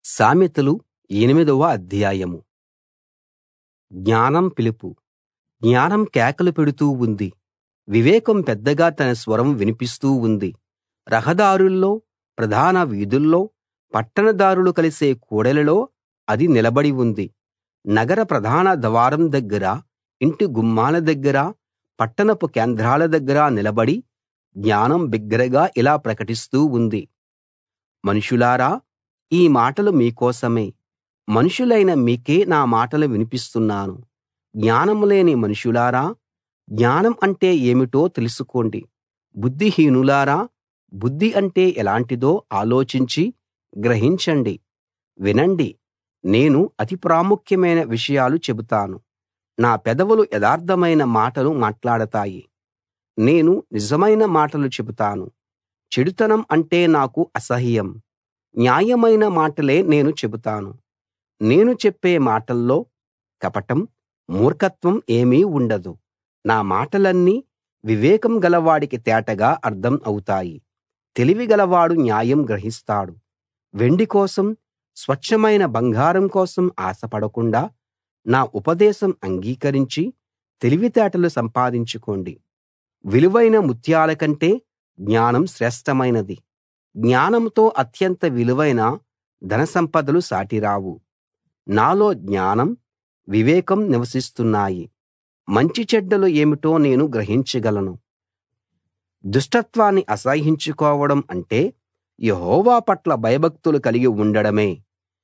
సామెతలు ఎనిమిదవ అధ్యాయం జ్ఞానం పిలుపు జ్ఞానం కేకలు పెడుతూ ఉంది వివేకం పెద్దగా తన స్వరం వినిపిస్తూ ఉంది రహదారుల్లో ప్రధాన వీధుల్లో పట్టణదారులు కలిసే కూడలిలో అది నిలబడి ఉంది నగర ప్రధాన ద్వారం దగ్గర ఇంటి గుమ్మాల దగ్గర పట్టణపు కేంద్రాల దగ్గర నిలబడి జ్ఞానం బిగ్గరగా ఇలా ప్రకటిస్తూ ఉంది మనుషులారా ఈ మాటలు మీకోసమే మనుషులైన మీకే నా మాటలు వినిపిస్తున్నాను జ్ఞానం లేని మనుషులారా జ్ఞానం అంటే ఏమిటో తెలుసుకోండి బుద్ధిహీనులారా బుద్ధి అంటే ఎలాంటిదో ఆలోచించి గ్రహించండి వినండి నేను అతి ప్రాముఖ్యమైన విషయాలు చెబుతాను నా పెదవులు యథార్థమైన మాటలు మాట్లాడతాయి నేను నిజమైన మాటలు చెబుతాను చెడుతనం అంటే నాకు అసహ్యం న్యాయమైన మాటలే నేను చెబుతాను నేను చెప్పే మాటల్లో కపటం మూర్ఖత్వం ఏమీ ఉండదు నా మాటలన్నీ వివేకం గలవాడికి తేటగా అర్థం అవుతాయి తెలివి గలవాడు న్యాయం గ్రహిస్తాడు వెండి కోసం స్వచ్ఛమైన బంగారం కోసం ఆశపడకుండా నా ఉపదేశం అంగీకరించి తెలివితేటలు సంపాదించుకోండి విలువైన ముత్యాల కంటే జ్ఞానం శ్రేష్ఠమైనది జ్ఞానంతో అత్యంత విలువైన ధనసంపదలు సాటిరావు నాలో జ్ఞానం వివేకం నివసిస్తున్నాయి మంచి చెడ్డలు ఏమిటో నేను గ్రహించగలను దుష్టత్వాన్ని అసహ్యించుకోవడం అంటే యెహోవా పట్ల భయభక్తులు కలిగి ఉండడమే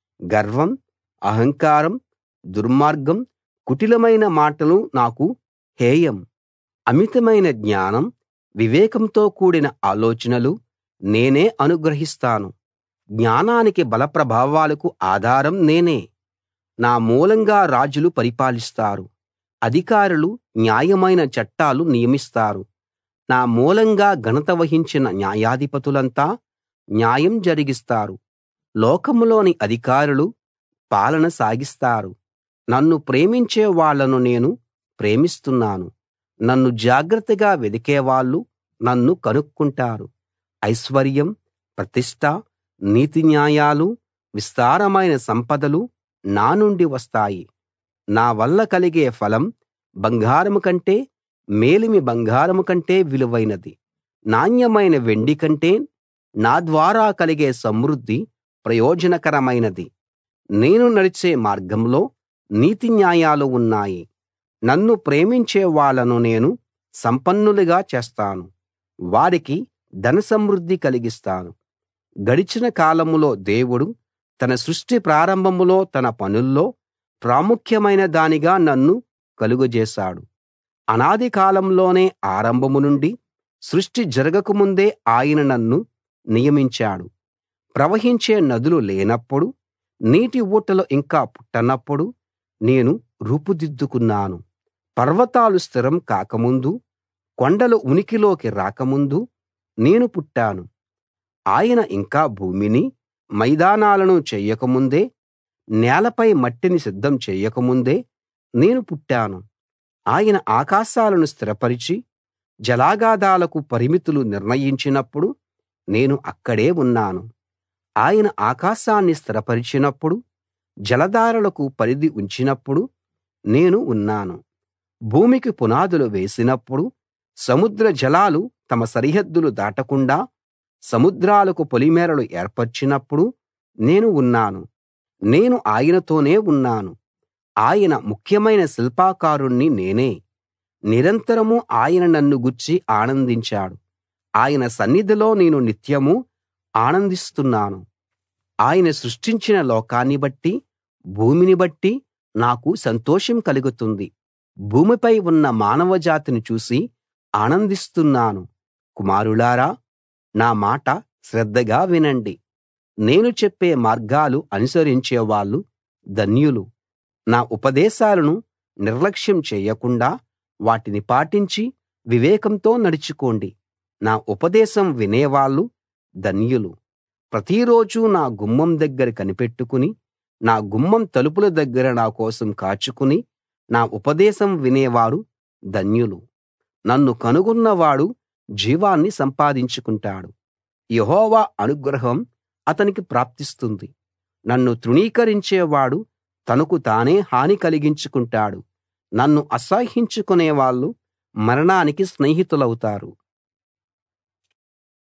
గర్వం అహంకారం దుర్మార్గం కుటిలమైన మాటలు నాకు హేయం అమితమైన జ్ఞానం వివేకంతో కూడిన ఆలోచనలు నేనే అనుగ్రహిస్తాను జ్ఞానానికి బల ప్రభావాలకు ఆధారం నేనే నా మూలంగా రాజులు పరిపాలిస్తారు అధికారులు న్యాయమైన చట్టాలు నియమిస్తారు నా మూలంగా ఘనత వహించిన న్యాయాధిపతులంతా న్యాయం జరిగిస్తారు లోకంలోని అధికారులు పాలన సాగిస్తారు నన్ను ప్రేమించే వాళ్ళను నేను ప్రేమిస్తున్నాను నన్ను జాగ్రత్తగా వెదికేవాళ్ళు నన్ను కనుక్కుంటారు ఐశ్వర్యం ప్రతిష్ట నీతి న్యాయాలు విస్తారమైన సంపదలు నా నుండి వస్తాయి నా వల్ల కలిగే ఫలం బంగారం కంటే మేలిమి బంగారం కంటే విలువైనది నాణ్యమైన వెండి కంటే నా ద్వారా కలిగే సమృద్ధి ప్రయోజనకరమైనది నేను నడిచే మార్గంలో నీతి న్యాయాలు ఉన్నాయి నన్ను ప్రేమించే వాళ్ళను నేను సంపన్నులుగా చేస్తాను వారికి ధనసమృద్ధి కలిగిస్తాను గడిచిన కాలంలో దేవుడు తన సృష్టి ప్రారంభంలో తన పనుల్లో ప్రాముఖ్యమైన దానిగా నన్ను కలుగజేశాడు అనాది కాలంలోనే ఆరంభం నుండి సృష్టి జరగక ముందే ఆయన నన్ను నియమించాడు ప్రవహించే నదులు లేనప్పుడు నీటి ఊటలు ఇంకా పుట్టనప్పుడు నేను రూపుదిద్దుకున్నాను పర్వతాలు స్థిరం కాకముందు కొండలు ఉనికిలోకి రాకముందు నేను పుట్టాను ఆయన ఇంకా భూమిని మైదానాలను చెయ్యకముందే నేలపై మట్టిని సిద్ధం చెయ్యకముందే నేను పుట్టాను ఆయన ఆకాశాలను స్థిరపరిచి జలాగాథాలకు పరిమితులు నిర్ణయించినప్పుడు నేను అక్కడే ఉన్నాను ఆయన ఆకాశాన్ని స్థిరపరిచినప్పుడు జలధారలకు పరిధి ఉంచినప్పుడు నేను ఉన్నాను భూమికి పునాదులు వేసినప్పుడు సముద్ర జలాలు తమ సరిహద్దులు దాటకుండా సముద్రాలకు పొలిమేరలు ఏర్పరచినప్పుడు నేను ఉన్నాను నేను ఆయనతోనే ఉన్నాను ఆయన ముఖ్యమైన శిల్పాకారుణ్ణి నేనే నిరంతరము ఆయన నన్ను గూర్చి ఆనందించాడు ఆయన సన్నిధిలో నేను నిత్యమూ ఆనందిస్తున్నాను ఆయన సృష్టించిన లోకాన్ని బట్టి భూమిని బట్టి నాకు సంతోషం కలుగుతుంది భూమిపై ఉన్న మానవ జాతిని చూసి ఆనందిస్తున్నాను కుమారులారా నా మాట శ్రద్ధగా వినండి నేను చెప్పే మార్గాలు అనుసరించే వాళ్ళు ధన్యులు నా ఉపదేశాలను నిర్లక్ష్యం చేయకుండా వాటిని పాటించి వివేకంతో నడుచుకోండి నా ఉపదేశం వినేవాళ్ళు ధన్యులు ప్రతిరోజూ నా గుమ్మం దగ్గర కనిపెట్టుకుని నా గుమ్మం తలుపుల దగ్గర నా కోసం కాచుకుని నా ఉపదేశం వినేవారు ధన్యులు నన్ను కనుగొన్నవాడు జీవాన్ని సంపాదించుకుంటాడు యెహోవా అనుగ్రహం అతనికి ప్రాప్తిస్తుంది నన్ను తృణీకరించేవాడు తనకు తానే హాని కలిగించుకుంటాడు నన్ను అసహ్యించుకునే వాళ్ళు మరణానికి స్నేహితులవుతారు